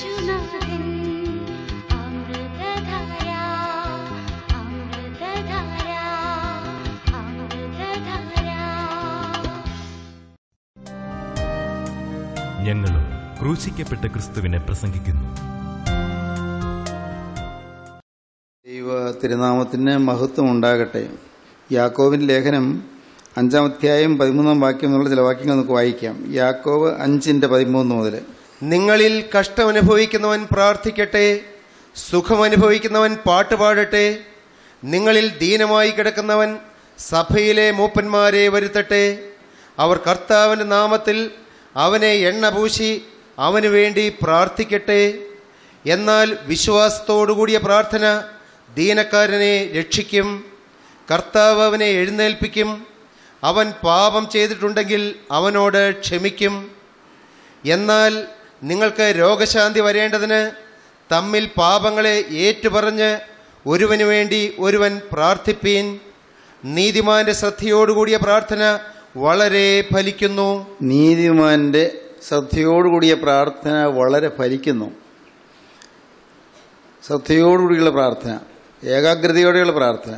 യേശുനാഥൻ അമൃതധാര അമൃതധാര അമൃതധാര ഞങ്ങളും ക്രൂശിക്കപ്പെട്ട ക്രിസ്തുവിനെ പ്രസംഗിക്കുന്നു ദൈവ തിരുനാമത്തിന് മഹത്വം ഉണ്ടാകട്ടെ യാക്കോവിന്റെ ലേഖനം അഞ്ചാം അധ്യായം പതിമൂന്നാം വാക്യം എന്നുള്ള ചില വാക്യങ്ങൾ നമുക്ക് വായിക്കാം യാക്കോവ് അഞ്ചിന്റെ പതിമൂന്ന് മുതൽ നിങ്ങളിൽ കഷ്ടമനുഭവിക്കുന്നവൻ പ്രാർത്ഥിക്കട്ടെ സുഖമനുഭവിക്കുന്നവൻ പാട്ട് പാടട്ടെ നിങ്ങളിൽ ദീനമായി കിടക്കുന്നവൻ സഭയിലെ മൂപ്പന്മാരെ വരുത്തട്ടെ അവർ കർത്താവിൻ്റെ നാമത്തിൽ അവനെ എണ്ണ പൂശി അവനു വേണ്ടി പ്രാർത്ഥിക്കട്ടെ എന്നാൽ വിശ്വാസത്തോടുകൂടിയ പ്രാർത്ഥന ദീനക്കാരനെ രക്ഷിക്കും കർത്താവ് അവനെ എഴുന്നേൽപ്പിക്കും അവൻ പാപം ചെയ്തിട്ടുണ്ടെങ്കിൽ അവനോട് ക്ഷമിക്കും എന്നാൽ നിങ്ങൾക്ക് രോഗശാന്തി വരേണ്ടതിന് തമ്മിൽ പാപങ്ങളെ ഏറ്റുപറഞ്ഞ് ഒരുവനു വേണ്ടി ഒരുവൻ പ്രാർത്ഥിപ്പീൻ നീതിമാന്റെ ശ്രദ്ധയോടുകൂടിയ പ്രാർത്ഥന വളരെ ഫലിക്കുന്നു നീതിമാന്റെ ശ്രദ്ധയോടുകൂടിയ പ്രാർത്ഥന വളരെ ഫലിക്കുന്നു ശ്രദ്ധയോടുകൂടിയുള്ള പ്രാർത്ഥന ഏകാഗ്രതയോടെയുള്ള പ്രാർത്ഥന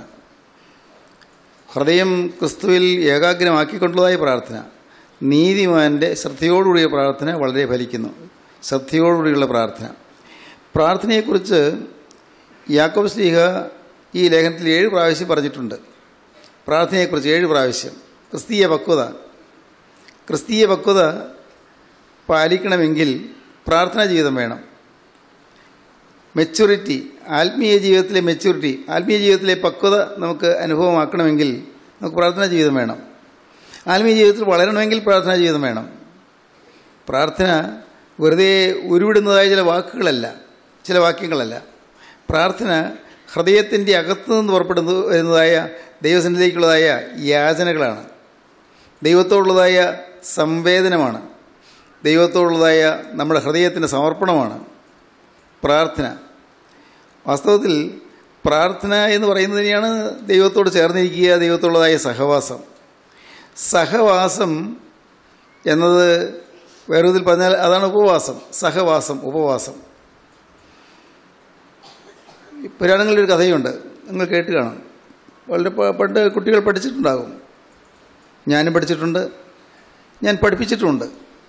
ഹൃദയം ക്രിസ്തുവിൽ ഏകാഗ്രമാക്കിക്കൊണ്ടുള്ളതായ പ്രാർത്ഥന നീതിമാന്റെ ശ്രദ്ധയോടുകൂടിയ പ്രാർത്ഥന വളരെ ഫലിക്കുന്നു ശ്രദ്ധയോടുകൂടിയുള്ള പ്രാർത്ഥന പ്രാർത്ഥനയെക്കുറിച്ച് യാക്കോബ് സ്ലീഹ ഈ ലേഖനത്തിൽ ഏഴ് പ്രാവശ്യം പറഞ്ഞിട്ടുണ്ട് പ്രാർത്ഥനയെക്കുറിച്ച് ഏഴ് പ്രാവശ്യം ക്രിസ്തീയ പക്വത ക്രിസ്തീയ പക്വത പാലിക്കണമെങ്കിൽ പ്രാർത്ഥനാ ജീവിതം വേണം മെച്യൂരിറ്റി ആത്മീയ ജീവിതത്തിലെ മെച്യൂരിറ്റി ആത്മീയ ജീവിതത്തിലെ പക്വത നമുക്ക് അനുഭവമാക്കണമെങ്കിൽ നമുക്ക് പ്രാർത്ഥനാ ജീവിതം വേണം ആത്മീയ ജീവിതത്തിൽ വളരണമെങ്കിൽ പ്രാർത്ഥനാ ജീവിതം വേണം പ്രാർത്ഥന വെറുതെ ഉരുവിടുന്നതായ ചില വാക്കുകളല്ല ചില വാക്യങ്ങളല്ല പ്രാർത്ഥന ഹൃദയത്തിൻ്റെ അകത്തു നിന്ന് പുറപ്പെടുന്നു വരുന്നതായ ദൈവസന്നിധിയിലേക്കുള്ളതായ യാചനകളാണ് ദൈവത്തോടുള്ളതായ സംവേദനമാണ് ദൈവത്തോടുള്ളതായ നമ്മുടെ ഹൃദയത്തിൻ്റെ സമർപ്പണമാണ് പ്രാർത്ഥന വാസ്തവത്തിൽ പ്രാർത്ഥന എന്ന് പറയുന്നതിനെയാണ് ദൈവത്തോട് ചേർന്നിരിക്കുക ദൈവത്തോടുള്ളതായ സഹവാസം സഹവാസം എന്നത് വേറെ വിധത്തിൽ പറഞ്ഞാൽ അതാണ് ഉപവാസം സഹവാസം ഉപവാസം ഈ പുരാണങ്ങളിലൊരു കഥയുണ്ട് നിങ്ങൾ കേട്ട് കാണും വളരെ പ- പണ്ട് കുട്ടികൾ പഠിച്ചിട്ടുണ്ടാകും ഞാനും പഠിച്ചിട്ടുണ്ട് ഞാൻ പഠിപ്പിച്ചിട്ടുമുണ്ട്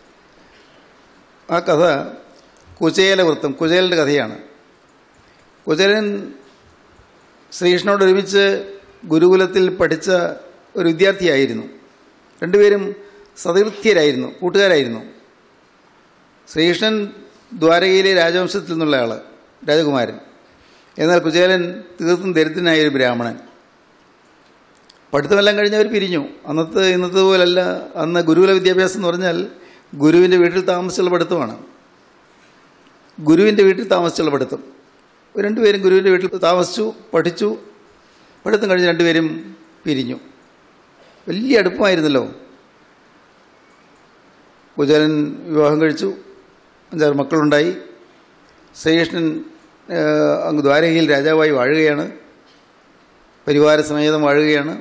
ആ കഥ കുചേല വൃത്തം കുചേലൻ്റെ കഥയാണ് കുചേലൻ ശ്രീകൃഷ്ണനോട് ഒരുമിച്ച് ഗുരുകുലത്തിൽ പഠിച്ച ഒരു വിദ്യാർത്ഥിയായിരുന്നു രണ്ടുപേരും സതീർത്ഥ്യരായിരുന്നു കൂട്ടുകാരായിരുന്നു ശ്രീകൃഷ്ണൻ ദ്വാരകയിലെ രാജവംശത്തിൽ നിന്നുള്ള ആൾ രാജകുമാരൻ എന്നാൽ കുചേലൻ തീർത്തും ദരിദ്രനായ ഒരു ബ്രാഹ്മണൻ പഠിത്തമെല്ലാം കഴിഞ്ഞ് അവർ പിരിഞ്ഞു അന്നത്തെ ഇന്നത്തെ പോലല്ല അന്ന് ഗുരുകുല വിദ്യാഭ്യാസം എന്ന് പറഞ്ഞാൽ ഗുരുവിൻ്റെ വീട്ടിൽ താമസിച്ചുള്ള പഠിത്തമാണ് ഗുരുവിൻ്റെ വീട്ടിൽ താമസിച്ചുള്ള പഠിത്തം രണ്ടുപേരും ഗുരുവിൻ്റെ വീട്ടിൽ താമസിച്ചു പഠിച്ചു പഠിത്തം കഴിഞ്ഞ് രണ്ടുപേരും പിരിഞ്ഞു വലിയ അടുപ്പമായിരുന്നല്ലോ കുചേലൻ വിവാഹം കഴിച്ചു അഞ്ചാറ് മക്കളുണ്ടായി ശ്രീകൃഷ്ണൻ ആ, അങ്ങ് ദ്വാരകയിൽ രാജാവായി വാഴുകയാണ് പരിവാര സമേതം വാഴുകയാണ്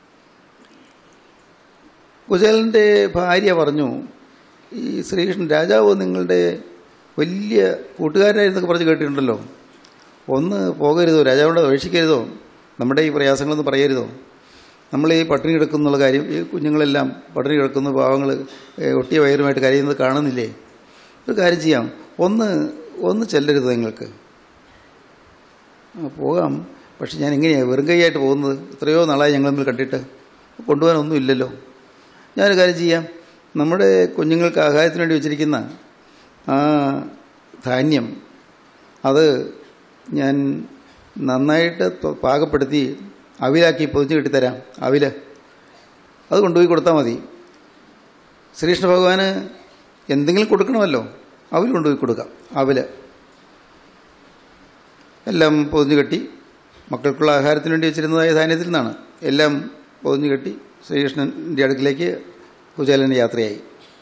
കുചേലൻ്റെ ഭാര്യ പറഞ്ഞു ഈ ശ്രീകൃഷ്ണൻ രാജാവ് നിങ്ങളുടെ വലിയ കൂട്ടുകാരനായിരുന്നൊക്കെ പറഞ്ഞ് കേട്ടിട്ടുണ്ടല്ലോ ഒന്ന് പോകരുതോ രാജാവിനോട് അപേക്ഷിക്കരുതോ നമ്മുടെ ഈ പ്രയാസങ്ങളൊന്നും പറയരുതോ നമ്മൾ ഈ പട്ടിണി കിടക്കുന്നുള്ള കാര്യം ഈ കുഞ്ഞുങ്ങളെല്ലാം പട്ടിണി കിടക്കുന്ന പാവങ്ങൾ ഏ, ഒട്ടിയ വയറുമായിട്ട് കരയുന്നത് കാണുന്നില്ലേ ഒരു കാര്യം ചെയ്യാം ഒന്ന് ഒന്ന് ചെല്ലരുത് നിങ്ങൾക്ക് ആ, പോകാം പക്ഷെ ഞാൻ എങ്ങനെയാണ് വെറും കൈയായിട്ട് പോകുന്നത് എത്രയോ നാളായി ഞങ്ങൾ തമ്മിൽ കണ്ടിട്ട് കൊണ്ടുപോകാനൊന്നും ഇല്ലല്ലോ ഞാനൊരു കാര്യം ചെയ്യാം നമ്മുടെ കുഞ്ഞുങ്ങൾക്ക് ആഹാരത്തിന് വേണ്ടി വെച്ചിരിക്കുന്ന ആ ധാന്യം അത് ഞാൻ നന്നായിട്ട് പ- പാകപ്പെടുത്തി അവിലാക്കി പൊതിഞ്ഞ് കെട്ടിത്തരാം അവില് അത് കൊണ്ടുപോയി കൊടുത്താൽ മതി ശ്രീകൃഷ്ണ ഭഗവാന് എന്തെങ്കിലും കൊടുക്കണമല്ലോ അവിൽ കൊണ്ടുപോയി കൊടുക്കാം അവില് എല്ലാം പൊതിഞ്ഞു കെട്ടി മക്കൾക്കുള്ള ആഹാരത്തിന് വേണ്ടി വെച്ചിരുന്നതായ ധാന്യത്തിൽ നിന്നാണ് എല്ലാം പൊതിഞ്ഞു കെട്ടി ശ്രീകൃഷ്ണൻ്റെ അടുക്കിലേക്ക് കുചേലൻ യാത്രയായി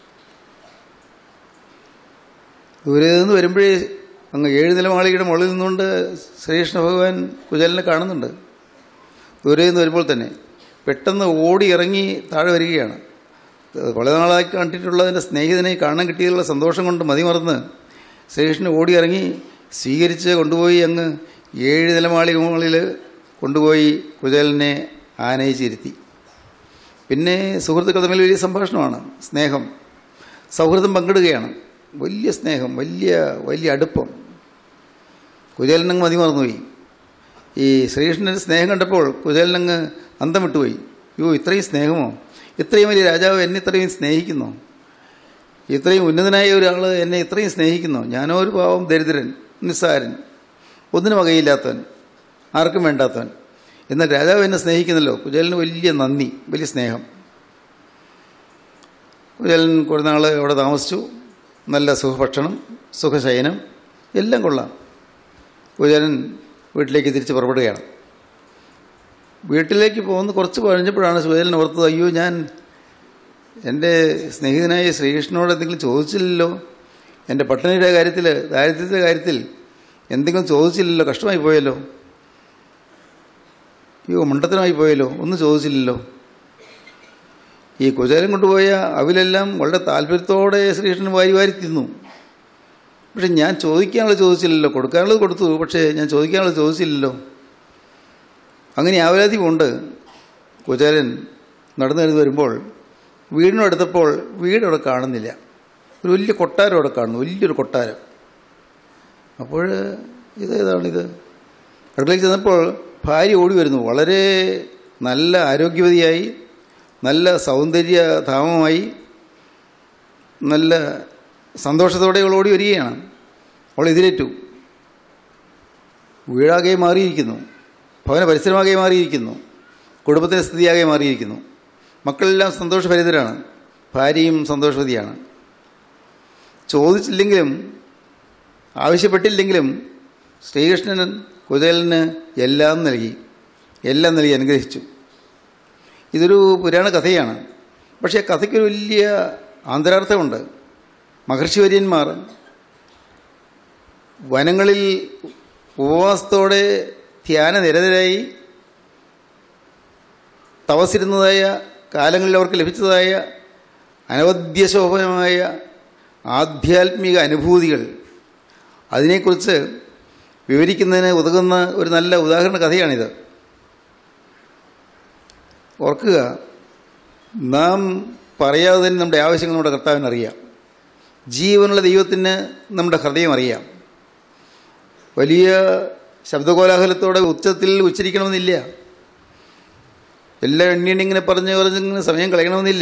ദൂരെ നിന്ന് വരുമ്പോഴേ അങ്ങ് ഏഴ് നിലമാളികയുടെ മുകളിൽ നിന്നുകൊണ്ട് ശ്രീകൃഷ്ണ ഭഗവാൻ കുചേലനെ കാണുന്നുണ്ട് ദൂരെ നിന്ന് വരുമ്പോൾ തന്നെ പെട്ടെന്ന് ഓടി ഇറങ്ങി താഴെ വരികയാണ് വളരെ നാളായി കണ്ടിട്ടുള്ളതിൻ്റെ സ്നേഹിതനെ കാണാൻ കിട്ടിയതിലുള്ള സന്തോഷം കൊണ്ട് മതിമറന്ന് ശ്രീകൃഷ്ണൻ ഓടി ഇറങ്ങി സ്വീകരിച്ച് കൊണ്ടുപോയി അങ്ങ് ഏഴ് നിലമാളി മുകളിൽ കൊണ്ടുപോയി കുചേലനെ ആനയിച്ചിരുത്തി പിന്നെ സുഹൃത്തുക്കൾ തമ്മിൽ വലിയ സംഭാഷണമാണ് സ്നേഹം സൗഹൃദം പങ്കിടുകയാണ് വലിയ സ്നേഹം വലിയ വലിയ അടുപ്പം കുചേലനങ്ങ് മതി മറന്നുപോയി ഈ ശ്രീകൃഷ്ണൻ്റെ സ്നേഹം കണ്ടപ്പോൾ കുചേലനങ്ങ് അന്തം വിട്ടുപോയി അയ്യോ ഇത്രയും സ്നേഹമോ ഇത്രയും വലിയ രാജാവ് എന്നെ ഇത്രയും സ്നേഹിക്കുന്നു ഇത്രയും ഉന്നതനായ ഒരാൾ എന്നെ ഇത്രയും സ്നേഹിക്കുന്നു ഞാനോ ഒരു പാവം ദരിദ്രൻ നിസ്സാരൻ ഒന്നിനും വകയില്ലാത്തവൻ ആർക്കും വേണ്ടാത്തവൻ എന്നാൽ രാജാവ് എന്നെ സ്നേഹിക്കുന്നല്ലോ കുചേലന് വലിയ നന്ദി വലിയ സ്നേഹം കുചേലൻ കുറേ നാൾ അവിടെ താമസിച്ചു നല്ല സുഖഭക്ഷണം സുഖശയനം എല്ലാം കൊള്ളാം കുചേലൻ വീട്ടിലേക്ക് തിരിച്ച് പുറപ്പെടുകയാണ് വീട്ടിലേക്ക് പോകുന്ന കുറച്ച് കഴിഞ്ഞപ്പോഴാണ് സുചേലൻ ഓർത്തത് അയ്യോ ഞാൻ എൻ്റെ സ്നേഹിതനായ ശ്രീകൃഷ്ണനോട് എന്തെങ്കിലും ചോദിച്ചില്ലല്ലോ എൻ്റെ പട്ടിണിയുടെ കാര്യത്തിൽ ദാരിദ്ര്യത്തിൻ്റെ കാര്യത്തിൽ എന്തെങ്കിലും ചോദിച്ചില്ലല്ലോ കഷ്ടമായി പോയല്ലോ അയ്യോ മണ്ടത്തരമായി പോയല്ലോ ഒന്നും ചോദിച്ചില്ലല്ലോ ഈ കുചേലൻ കൊണ്ടുപോയ അവിലെല്ലാം വളരെ താല്പര്യത്തോടെ ശ്രീകൃഷ്ണൻ വാരി വാരി തിന്നു പക്ഷെ ഞാൻ ചോദിക്കാനുള്ളത് ചോദിച്ചില്ലല്ലോ കൊടുക്കാനുള്ളത് കൊടുത്തു പക്ഷേ ഞാൻ ചോദിക്കാനുള്ളത് ചോദിച്ചില്ലല്ലോ അങ്ങനെ ആവലാതി കൊണ്ട് കുചേലൻ നടന്നു കരുതി വരുമ്പോൾ വീടിനും അടുത്തപ്പോൾ വീട് അവിടെ കാണുന്നില്ല ഒരു വലിയ കൊട്ടാരം അവിടെ കാണുന്നു വലിയൊരു കൊട്ടാരം അപ്പോൾ ഇതേതാണിത് അടുക്കളയിൽ ചെന്നപ്പോൾ ഭാര്യ ഓടി വരുന്നു വളരെ നല്ല ആരോഗ്യവതിയായി നല്ല സൗന്ദര്യധാമമായി നല്ല സന്തോഷത്തോടെ അവൾ ഓടി വരികയാണ് അവൾ എതിരേറ്റു വീടാകെ മാറിയിരിക്കുന്നു ഭവന പരിസരമാകെ മാറിയിരിക്കുന്നു കുടുംബത്തിൻ്റെ സ്ഥിതിയാകെ മാറിയിരിക്കുന്നു മക്കളെല്ലാം സന്തോഷഭരിതരാണ് ഭാര്യയും സന്തോഷവതിയാണ് ചോദിച്ചില്ലെങ്കിലും ആവശ്യപ്പെട്ടില്ലെങ്കിലും ശ്രീകൃഷ്ണൻ കുചേലന് എല്ലാം നൽകി എല്ലാം നൽകി അനുഗ്രഹിച്ചു ഇതൊരു പുരാണ കഥയാണ് പക്ഷേ കഥയ്ക്കൊരു വലിയ ആന്തരാർത്ഥമുണ്ട് മഹർഷിവര്യന്മാർ വനങ്ങളിൽ ഉപവാസത്തോടെ ധ്യാനനിരതരായി തപസിരുന്നതായ കാലങ്ങളിൽ അവർക്ക് ലഭിച്ചതായ അനവദ്യശോഭനമായ ആധ്യാത്മിക അനുഭൂതികൾ അതിനെക്കുറിച്ച് വിവരിക്കുന്നതിന് ഉതകുന്ന ഒരു നല്ല ഉദാഹരണ കഥയാണിത് ഓർക്കുക നാം പറയാതെ തന്നെ നമ്മുടെ ആവശ്യങ്ങൾ നമ്മുടെ കർത്താവിന് അറിയാം ജീവനുള്ള ദൈവത്തിന് നമ്മുടെ ഹൃദയം അറിയാം വലിയ ശബ്ദകോലാഹലത്തോടെ ഉച്ചത്തിൽ ഉച്ചരിക്കണമെന്നില്ല എല്ലാം എണ്ണി എണ്ണി ഇങ്ങനെ പറഞ്ഞ് പറഞ്ഞിങ്ങനെ സമയം കളയണമെന്നില്ല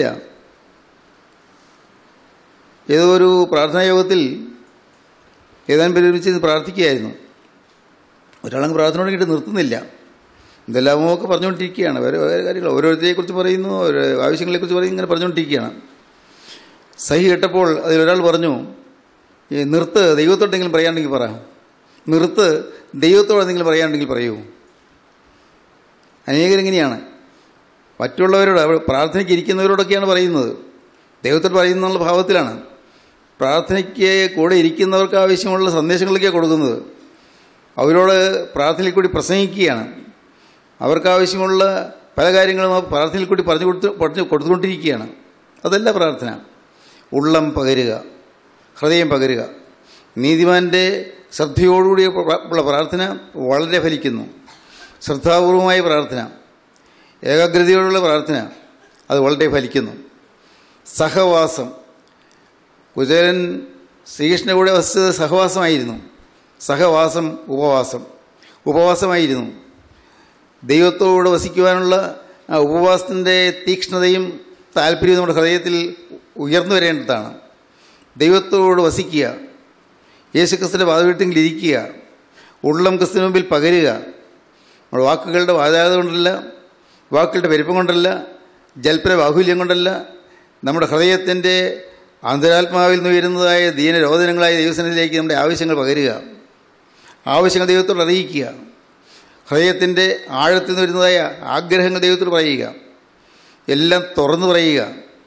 ഏതോ ഒരു പ്രാർത്ഥനാ യോഗത്തിൽ ഏതാനും പേര് ഒരുമിച്ച് പ്രാർത്ഥിക്കുകയായിരുന്നു ഒരാളങ്ങ് പ്രാർത്ഥന തുടങ്ങിയിട്ട് നിർത്തുന്നില്ല എന്തെല്ലാമോ ഒക്കെ പറഞ്ഞുകൊണ്ടിരിക്കുകയാണ് വേറെ വേറെ കാര്യങ്ങൾ ഓരോരുത്തരെക്കുറിച്ച് പറയുന്നു ഓരോ ആവശ്യങ്ങളെക്കുറിച്ച് പറയും ഇങ്ങനെ പറഞ്ഞുകൊണ്ടിരിക്കുകയാണ് സഹി കേട്ടപ്പോൾ അതിലൊരാൾ പറഞ്ഞു ഈ നിർത്ത് ദൈവത്തോടെങ്കിലും പറയാണ്ടെങ്കിൽ പറ നിർത്ത് ദൈവത്തോട് എന്തെങ്കിലും പറയാണ്ടെങ്കിൽ പറയൂ അനേകരിങ്ങനെയാണ് മറ്റുള്ളവരോട് അവർ പ്രാർത്ഥനയ്ക്ക് ഇരിക്കുന്നവരോടൊക്കെയാണ് പറയുന്നത് ദൈവത്തോട് പറയുന്നുള്ള ഭാവത്തിലാണ് പ്രാർത്ഥനയ്ക്ക് കൂടെ ഇരിക്കുന്നവർക്ക് ആവശ്യമുള്ള സന്ദേശങ്ങളൊക്കെയാണ് കൊടുക്കുന്നത് അവരോട് പ്രാർത്ഥനയിൽ കൂടി പ്രസംഗിക്കുകയാണ് അവർക്കാവശ്യമുള്ള പല കാര്യങ്ങളും ആ പ്രാർത്ഥനയിൽ കൂടി പറഞ്ഞു കൊടുത്ത് പറഞ്ഞു കൊടുത്തുകൊണ്ടിരിക്കുകയാണ് അതല്ല പ്രാർത്ഥന ഉള്ളം പകരുക ഹൃദയം പകരുക നീതിമാൻ്റെ ശ്രദ്ധയോടുകൂടിയ ഉള്ള പ്രാർത്ഥന വളരെ ഫലിക്കുന്നു ശ്രദ്ധാപൂർവമായ പ്രാർത്ഥന ഏകാഗ്രതയോടുള്ള പ്രാർത്ഥന അത് വളരെ ഫലിക്കുന്നു സഹവാസം കുചേലൻ ശ്രീകൃഷ്ണൻ്റെ കൂടെ വസിച്ചത് സഹവാസമായിരുന്നു സഹവാസം ഉപവാസം ഉപവാസമായിരുന്നു ദൈവത്തോട് വസിക്കുവാനുള്ള ആ ഉപവാസത്തിൻ്റെ തീക്ഷ്ണതയും താല്പര്യവും നമ്മുടെ ഹൃദയത്തിൽ ഉയർന്നു വരേണ്ടതാണ് ദൈവത്തോട് വസിക്കുക യേശുക്രിസ്തുവിൻ്റെ വാദവീട്ടിൽ ഇരിക്കുക ഉള്ളം ക്രിസ്തുവിന് മുമ്പിൽ പകരുക നമ്മുടെ വാക്കുകളുടെ വാചാത കൊണ്ടല്ല വാക്കുകളുടെ പെരുപ്പം കൊണ്ടല്ല ജൽപ്പന ബാഹുല്യം കൊണ്ടല്ല നമ്മുടെ ഹൃദയത്തിൻ്റെ അന്തരാത്മാവിൽ നിന്ന് ഉയരുന്നതായ ദീനരോധനങ്ങളായ ദൈവസനത്തിലേക്ക് നമ്മുടെ ആവശ്യങ്ങൾ പകരുക ആവശ്യങ്ങൾ ദൈവത്തോട് അറിയിക്കുക ഹൃദയത്തിൻ്റെ ആഴത്തിൽ നിന്ന് വരുന്നതായ ആഗ്രഹങ്ങൾ ദൈവത്തോട് പറയുക എല്ലാം തുറന്നു പറയുക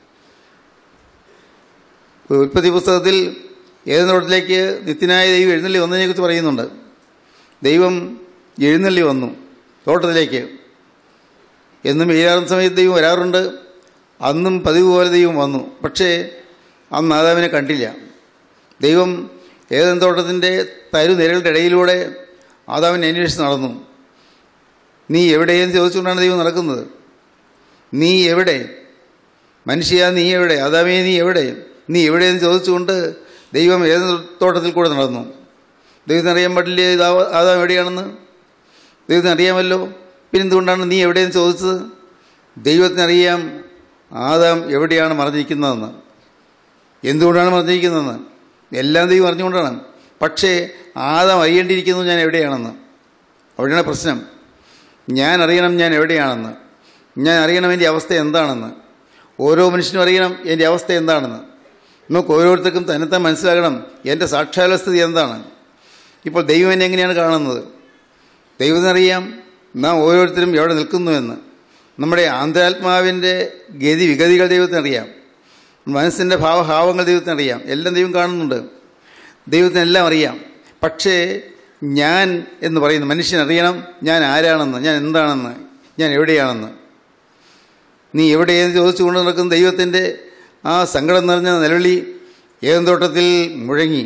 ഉൽപ്പത്തി പുസ്തകത്തിൽ ഏത് നോട്ടിലേക്ക് നിത്യനായ ദൈവം എഴുന്നള്ളി വന്നതിനെക്കുറിച്ച് പറയുന്നുണ്ട് ദൈവം എഴുന്നള്ളി വന്നു തോട്ടത്തിലേക്ക് എന്നും വെയിലാറുന്ന സമയത്ത് ദൈവം വരാറുണ്ട് അന്നും പതിവ് പോലെ ദൈവം വന്നു പക്ഷേ അന്ന് ആദാമിനെ കണ്ടില്ല ദൈവം ഏതൻ തോട്ടത്തിൻ്റെ തരുനിരകളുടെ ഇടയിലൂടെ ആദാമിനെ അന്വേഷിച്ച് നടന്നു നീ എവിടെയെന്ന് ചോദിച്ചുകൊണ്ടാണ് ദൈവം നടക്കുന്നത് നീ എവിടെ മനുഷ്യ നീ എവിടെ ആദാമേ നീ എവിടെ നീ എവിടെയെന്ന് ചോദിച്ചുകൊണ്ട് ദൈവം ഏത് തോട്ടത്തിൽ കൂടെ നടന്നു ദൈവത്തിന് അറിയാൻ പാടില്ലേ ഇത് ആ- ആദാം എവിടെയാണെന്ന് ദൈവത്തിന് അറിയാമല്ലോ പിന്നെ എന്തുകൊണ്ടാണ് നീ എവിടെയെന്ന് ചോദിച്ചത് ദൈവത്തിനറിയാം ആദാം എവിടെയാണ് മറഞ്ഞിരിക്കുന്നതെന്ന് എന്തുകൊണ്ടാണ് മറഞ്ഞിരിക്കുന്നതെന്ന് എല്ലാം ദൈവം അറിഞ്ഞുകൊണ്ടാണ് പക്ഷേ ആദാം അറിയേണ്ടിയിരിക്കുന്നു ഞാൻ എവിടെയാണെന്ന് അവിടെയാണ് പ്രശ്നം ഞാൻ അറിയണം ഞാൻ എവിടെയാണെന്ന് ഞാൻ അറിയണം എൻ്റെ അവസ്ഥ എന്താണെന്ന് ഓരോ മനുഷ്യനും അറിയണം എൻ്റെ അവസ്ഥ എന്താണെന്ന് നമുക്ക് ഓരോരുത്തർക്കും തന്നെത്താൻ മനസ്സിലാകണം എൻ്റെ സാക്ഷാത്സ്ഥിതി എന്താണ് ഇപ്പോൾ ദൈവം എന്നെ എങ്ങനെയാണ് കാണുന്നത് ദൈവത്തിനറിയാം നാം ഓരോരുത്തരും എവിടെ നിൽക്കുന്നു എന്ന് നമ്മുടെ ആന്തരാത്മാവിൻ്റെ ഗതി വിഗതികൾ ദൈവത്തിനറിയാം മനസ്സിൻ്റെ ഭാവഭാവങ്ങൾ ദൈവത്തിനറിയാം എല്ലാം ദൈവം കാണുന്നുണ്ട് ദൈവത്തിനെല്ലാം അറിയാം പക്ഷേ ഞാൻ എന്ന് പറയുന്ന മനുഷ്യനറിയണം ഞാൻ ആരാണെന്ന് ഞാൻ എന്താണെന്ന് ഞാൻ എവിടെയാണെന്ന് നീ എവിടെയെന്ന് ചോദിച്ചുകൊണ്ട് നടക്കുന്ന ദൈവത്തിൻ്റെ ആ സങ്കടം നിറഞ്ഞ നിലവിളി ഏതന്തോട്ടത്തിൽ മുഴങ്ങി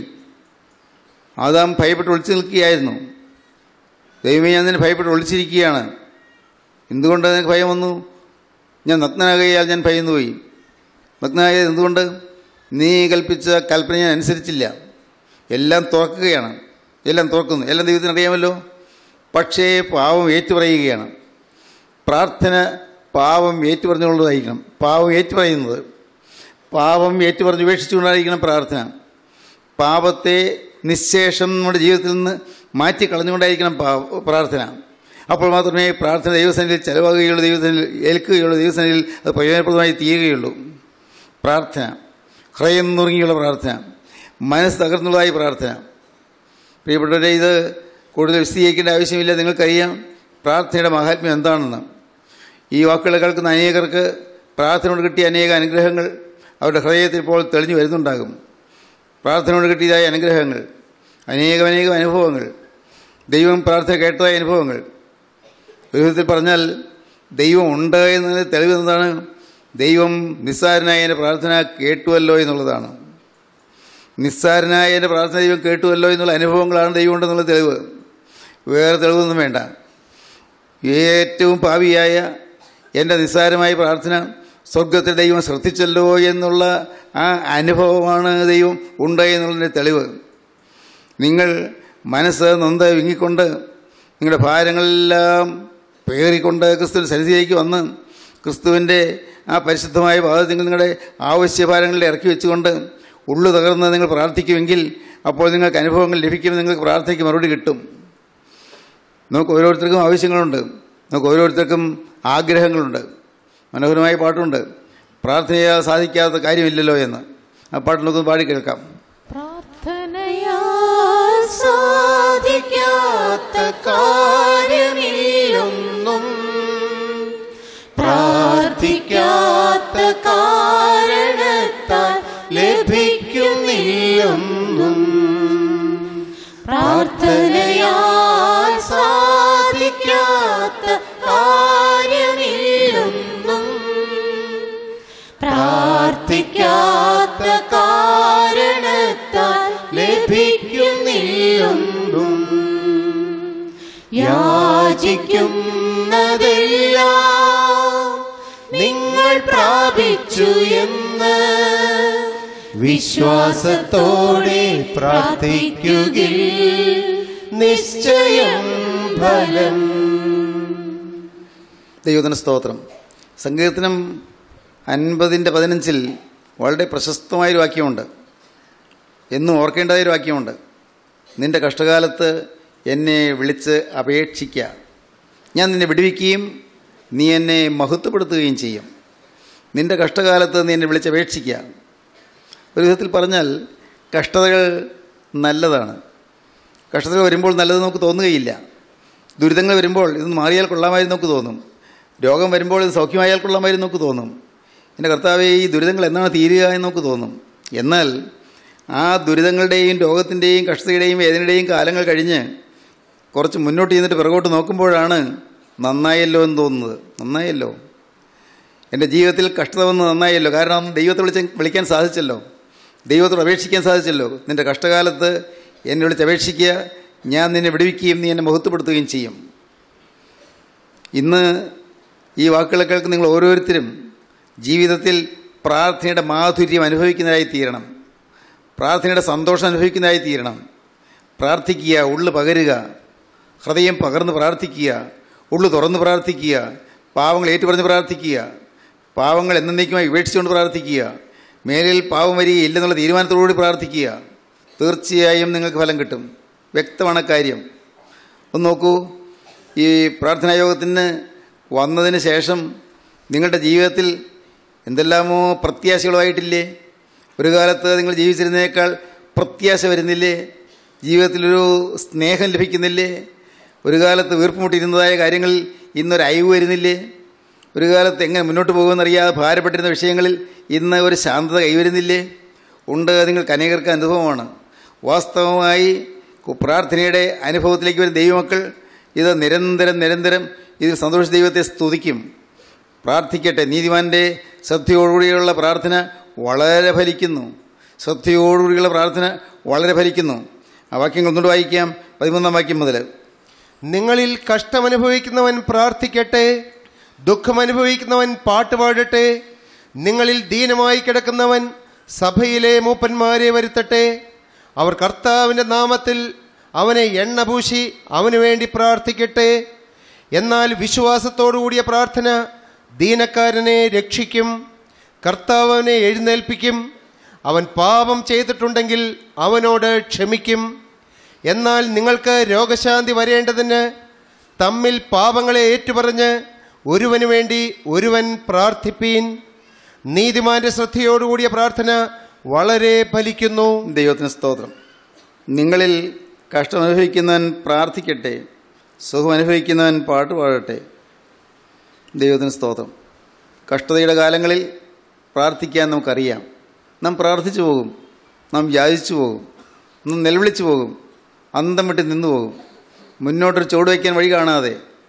ആദാം ഭയപ്പെട്ട് ഒളിച്ചു നിൽക്കുകയായിരുന്നു ദൈവമേ ഞാൻ നിന്നെ ഭയപ്പെട്ട് ഒളിച്ചിരിക്കുകയാണ് എന്തുകൊണ്ട് നിനക്ക് ഭയം വന്നു ഞാൻ നഗ്നനാകയാൽ ഞാൻ ഭയന്നു പോയി നഗ്നനായത് എന്തുകൊണ്ട് നീ കൽപ്പിച്ച കൽപ്പന ഞാൻ അനുസരിച്ചില്ല എല്ലാം തുറക്കുകയാണ് എല്ലാം തുറക്കുന്നു എല്ലാം ദൈവത്തിന് അറിയാമല്ലോ പക്ഷേ പാവം ഏറ്റുപറയുകയാണ് പ്രാർത്ഥന പാവം ഏറ്റുപറഞ്ഞുകൊണ്ടതായിരിക്കണം പാവം ഏറ്റുപറയുന്നത് പാവം ഏറ്റുപറഞ്ഞ് ഉപേക്ഷിച്ചുകൊണ്ടായിരിക്കണം പ്രാർത്ഥന പാപത്തെ നിശേഷം നമ്മുടെ ജീവിതത്തിൽ നിന്ന് മാറ്റി കളഞ്ഞുകൊണ്ടായിരിക്കണം പാ- പ്രാർത്ഥന അപ്പോൾ മാത്രമേ പ്രാർത്ഥന ദൈവസേനയിൽ ചെലവാകുകയുള്ളൂ ദൈവസേനയിൽ ഏൽക്കുകയുള്ളൂ ദൈവസേനയിൽ അത് പ്രയോജനപ്രദമായി തീരുകയുള്ളൂ പ്രാർത്ഥന ഹൃദയം നുറുങ്ങിയുള്ള പ്രാർത്ഥന മനസ്സ് തകർന്നുള്ളതായി പ്രാർത്ഥന പ്രിയപ്പെട്ടവരെ ഇത് കൂടുതൽ വിശദീകരിക്കേണ്ട ആവശ്യമില്ല നിങ്ങൾക്കറിയാം പ്രാർത്ഥനയുടെ മഹാത്മ്യം എന്താണെന്ന് ഈ വാക്കുകൾ കേൾക്കുന്ന അനേകർക്ക് പ്രാർത്ഥനയോട് കിട്ടിയ അനേക അനുഗ്രഹങ്ങൾ അവരുടെ ഹൃദയത്തിൽ ഇപ്പോൾ തെളിഞ്ഞു വരുന്നുണ്ടാകും പ്രാർത്ഥനയോട് കിട്ടിയതായ അനുഗ്രഹങ്ങൾ അനേകം അനേകം അനുഭവങ്ങൾ ദൈവം പ്രാർത്ഥന കേട്ടതായ അനുഭവങ്ങൾ ഒരു വിധത്തിൽ പറഞ്ഞാൽ ദൈവം ഉണ്ട് എന്നതിന് തെളിവ് എന്താണ് ദൈവം നിസ്സാരനായ എൻ്റെ പ്രാർത്ഥന കേട്ടുവല്ലോ എന്നുള്ളതാണ് നിസ്സാരനായ എൻ്റെ പ്രാർത്ഥന ദൈവം കേട്ടുവല്ലോ എന്നുള്ള അനുഭവങ്ങളാണ് ദൈവം ഉണ്ടെന്നുള്ള തെളിവ് വേറെ തെളിവൊന്നും വേണ്ട ഏറ്റവും പാവിയായ എൻ്റെ നിസ്സാരമായ പ്രാർത്ഥന സ്വർഗത്തിൽ ദൈവം ശ്രദ്ധിച്ചല്ലോ എന്നുള്ള ആ അനുഭവമാണ് ദൈവം ഉണ്ട് എന്നുള്ളതിൻ്റെ തെളിവ് നിങ്ങൾ മനസ്സ് നൊന്ത് വിങ്ങിക്കൊണ്ട് നിങ്ങളുടെ ഭാരങ്ങളെല്ലാം പേറിക്കൊണ്ട് ക്രിസ്തുവിൻ്റെ സന്നിധിയിലേക്ക് വന്ന് ക്രിസ്തുവിൻ്റെ ആ പരിശുദ്ധമായ പാദത്തിൽ നിങ്ങളുടെ ആവശ്യഭാരങ്ങളിൽ ഇറക്കി വെച്ചുകൊണ്ട് ഉള്ളു തകർന്ന് നിങ്ങൾ പ്രാർത്ഥിക്കുമെങ്കിൽ അപ്പോൾ നിങ്ങൾക്ക് അനുഭവങ്ങൾ ലഭിക്കുമെന്ന് നിങ്ങൾക്ക് പ്രാർത്ഥനയ്ക്ക് മറുപടി കിട്ടും നമുക്ക് ഓരോരുത്തർക്കും ആവശ്യങ്ങളുണ്ട് നമുക്ക് ഓരോരുത്തർക്കും ആഗ്രഹങ്ങളുണ്ട് മനോഹരമായ പാട്ടുണ്ട് പ്രാർത്ഥനയാൽ സാധിക്കാത്ത കാര്യമില്ലല്ലോ എന്ന് ആ പാട്ട് നമുക്കൊന്ന് പാടി കേൾക്കാം പ്രാർത്ഥനയാൽ സാധിക്കാത്ത കാര്യമില്ലൊന്നും പ്രാർത്ഥിക്കാത്ത കാരണത്താൽ ലഭിക്കുന്നില്ലെന്നും പ്രാർത്ഥനയാൽ സാധിക്കാത്ത കാര്യമില്ലെന്നും പ്രാർത്ഥിക്കാത്ത കാരണത്താൽ ലഭിക്കുന്നില്ലെന്നും യാചിക്കുന്നതെല്ലാം നിങ്ങൾ പ്രാപിച്ചു എന്ന് വിശ്വാസത്തോടെ പ്രാർത്ഥിക്കുകിൽ നിശ്ചയം ഫലം ദൈവത്തിന് സ്തോത്രം സങ്കീർത്തനം അൻപതിൻ്റെ പതിനഞ്ചിൽ വളരെ പ്രശസ്തമായൊരു വാക്യമുണ്ട് എന്നും ഓർക്കേണ്ടതായൊരു വാക്യമുണ്ട് നിന്റെ കഷ്ടകാലത്ത് എന്നെ വിളിച്ച് അപേക്ഷിക്കുക ഞാൻ നിന്നെ വിടുവിക്കുകയും നീ എന്നെ മഹത്വപ്പെടുത്തുകയും ചെയ്യും നിന്റെ കഷ്ടകാലത്ത് നീ എന്നെ വിളിച്ചപേക്ഷിക്കുക ഒരു വിധത്തിൽ പറഞ്ഞാൽ കഷ്ടതകൾ നല്ലതാണ് കഷ്ടതകൾ വരുമ്പോൾ നല്ലത് നമുക്ക് തോന്നുകയില്ല ദുരിതങ്ങൾ വരുമ്പോൾ ഇത് മാറിയാൽ കൊള്ളാമായിരുന്നു നമുക്ക് തോന്നും രോഗം വരുമ്പോൾ ഇത് സൗഖ്യമായാൽ കൊള്ളാമായിരുന്നു നമുക്ക് തോന്നും എൻ്റെ കർത്താവെ ഈ ദുരിതങ്ങൾ എന്നാണ് തീരുക എന്ന് നമുക്ക് തോന്നും എന്നാൽ ആ ദുരിതങ്ങളുടെയും രോഗത്തിൻ്റെയും കഷ്ടതയുടെയും വേദനയുടെയും കാലങ്ങൾ കഴിഞ്ഞ് കുറച്ച് മുന്നോട്ട് ചെന്നിട്ട് പിറകോട്ട് നോക്കുമ്പോഴാണ് നന്നായല്ലോ എന്ന് തോന്നുന്നത് നന്നായല്ലോ എൻ്റെ ജീവിതത്തിൽ കഷ്ടത വന്ന് നന്നായല്ലോ കാരണം ദൈവത്തെ വിളിച്ച് വിളിക്കാൻ സാധിച്ചല്ലോ ദൈവത്തോട് അപേക്ഷിക്കാൻ സാധിച്ചല്ലോ നിൻ്റെ കഷ്ടകാലത്ത് എന്നെ വിളിച്ച് അപേക്ഷിക്കുക ഞാൻ നിന്നെ വിടുവിക്കുകയും നീ എന്നെ മഹത്വപ്പെടുത്തുകയും ചെയ്യും ഇന്ന് ഈ വാക്കുകളെ കേൾക്കുന്ന നിങ്ങൾ ഓരോരുത്തരും ജീവിതത്തിൽ പ്രാർത്ഥനയുടെ മാധുര്യം അനുഭവിക്കുന്നതായി തീരണം പ്രാർത്ഥനയുടെ സന്തോഷം അനുഭവിക്കുന്നതായി തീരണം പ്രാർത്ഥിക്കുക ഉള്ളു പകരുക ഹൃദയം പകർന്ന് പ്രാർത്ഥിക്കുക ഉള്ളു തുറന്ന് പ്രാർത്ഥിക്കുക പാവങ്ങൾ ഏറ്റുപറഞ്ഞ് പ്രാർത്ഥിക്കുക പാവങ്ങൾ എന്നേക്കുമായി ഉപേക്ഷിച്ചുകൊണ്ട് പ്രാർത്ഥിക്കുക മേലിൽ പാവം വരികയില്ലെന്നുള്ള തീരുമാനത്തോടുകൂടി പ്രാർത്ഥിക്കുക തീർച്ചയായും നിങ്ങൾക്ക് ഫലം കിട്ടും വ്യക്തമാണ് കാര്യം ഒന്ന് നോക്കൂ ഈ പ്രാർത്ഥനാ യോഗത്തിന് വന്നതിന് ശേഷം നിങ്ങളുടെ ജീവിതത്തിൽ എന്തെല്ലാമോ പ്രത്യാശകളുമായിട്ടില്ലേ ഒരു കാലത്ത് നിങ്ങൾ ജീവിച്ചിരുന്നേക്കാൾ പ്രത്യാശ വരുന്നില്ലേ ജീവിതത്തിലൊരു സ്നേഹം ലഭിക്കുന്നില്ലേ ഒരു കാലത്ത് വീർപ്പുമുട്ടിയിരുന്നതായ കാര്യങ്ങളിൽ ഇന്നൊരു അയവ് വരുന്നില്ലേ ഒരു കാലത്ത് എങ്ങനെ മുന്നോട്ട് പോകുമെന്നറിയാതെ ഭാരപ്പെട്ടിരുന്ന വിഷയങ്ങളിൽ ഇന്ന് ഒരു ശാന്തത കൈവരുന്നില്ലേ ഉണ്ട് നിങ്ങൾക്ക് അനേകർക്ക് അനുഭവമാണ് വാസ്തവമായി കു- പ്രാർത്ഥനയുടെ അനുഭവത്തിലേക്ക് വരുന്ന ദൈവമക്കൾ ഇത് നിരന്തരം നിരന്തരം ഇതിൽ സന്തോഷ ദൈവത്തെ സ്തുതിക്കും പ്രാർത്ഥിക്കട്ടെ നീതിമാൻ്റെ ശ്രദ്ധയോടുകൂടിയുള്ള പ്രാർത്ഥന വളരെ ഫലിക്കുന്നു ശ്രദ്ധയോടുകൂടിയുള്ള പ്രാർത്ഥന വളരെ ഫലിക്കുന്നു ആ വാക്യങ്ങൾ ഒന്നുകൂടെ വായിക്കാം പതിമൂന്നാം വാക്യം മുതൽ നിങ്ങളിൽ കഷ്ടമനുഭവിക്കുന്നവൻ പ്രാർത്ഥിക്കട്ടെ ദുഃഖമനുഭവിക്കുന്നവൻ പാട്ടുപാടട്ടെ നിങ്ങളിൽ ദീനമായി കിടക്കുന്നവൻ സഭയിലെ മൂപ്പന്മാരെ വരുത്തട്ടെ അവർ കർത്താവിൻ്റെ നാമത്തിൽ അവനെ എണ്ണ പൂശി അവനു വേണ്ടി പ്രാർത്ഥിക്കട്ടെ എന്നാൽ വിശ്വാസത്തോടുകൂടിയ പ്രാർത്ഥന ദീനക്കാരനെ രക്ഷിക്കും കർത്താവ് അവനെ എഴുന്നേൽപ്പിക്കും അവൻ പാപം ചെയ്തിട്ടുണ്ടെങ്കിൽ അവനോട് ക്ഷമിക്കും എന്നാൽ നിങ്ങൾക്ക് രോഗശാന്തി വരേണ്ടതിന് തമ്മിൽ പാപങ്ങളെ ഏറ്റുപറഞ്ഞ് ഒരുവന് വേണ്ടി ഒരുവൻ പ്രാർത്ഥിപ്പീൻ നീതിമാന്റെ ശ്രദ്ധയോടുകൂടിയ പ്രാർത്ഥന വളരെ ഫലിക്കുന്നു ദൈവത്തിന് സ്തോത്രം നിങ്ങളിൽ കഷ്ടം അനുഭവിക്കുന്നവൻ പ്രാർത്ഥിക്കട്ടെ സുഖം അനുഭവിക്കുന്നവൻ പാട്ട് പാടട്ടെ ദൈവത്തിന് സ്തോത്രം കഷ്ടതയുടെ കാലങ്ങളിൽ പ്രാർത്ഥിക്കാൻ നമുക്കറിയാം നാം പ്രാർത്ഥിച്ചു പോകും നാം യാചിച്ചു പോകും നാം നിലവിളിച്ചു പോകും അന്തം വിട്ട് നിന്നു പോകും മുന്നോട്ടൊരു ചുവട് വയ്ക്കാൻ വഴി കാണാതെ